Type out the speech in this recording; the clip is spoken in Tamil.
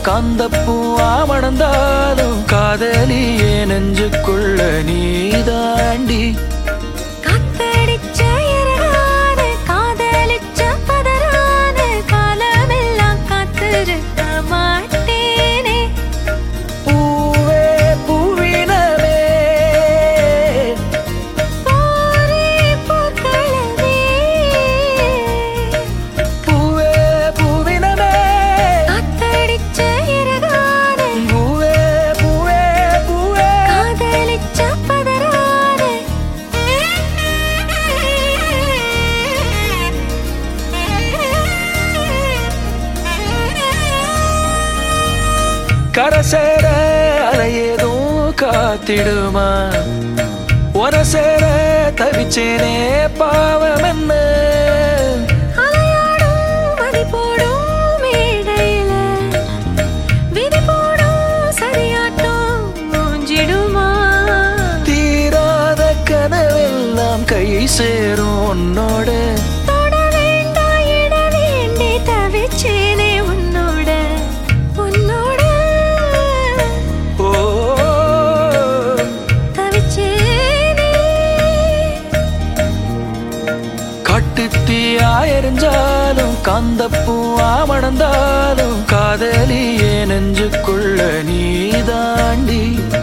காந்தப்பூவா மணந்தாலும் காதலியே நெஞ்சுக்குள்ள நீ தாண்டி காத்தடிச்ச இறகான காதலிச்ச பதறான காலமெல்லாம் காத்திருக்க மாட்டேனே பூவே பூவினமே போரே போர்க்களமே பூவே பூவினமே காத்தடிச்ச இறகான பூவே பூவே பூவே காதலிச்ச பதறான கரசேர அலையேதும் காத்திடுமா ஒரசேர தவிச்சேனே பாவம் என்ன அலையாடும் மதி போடும் மேடையில விதி போடும் சரியாட்டம் மூஞ்சிடுமா தீராத கனவெல்லாம் கை சேரும் உன்னோட தொட வேண்டாம் இட வேண்டி தவிச்சேனே உன்னோட உன்னோட ஓ தவிச்சேனே கட்டுத்தீயா எரிஞ்சாலும் காந்தப்பூவா மணந்தாலும் காதலியே நெஞ்சுக்குள்ள நீ தாண்டி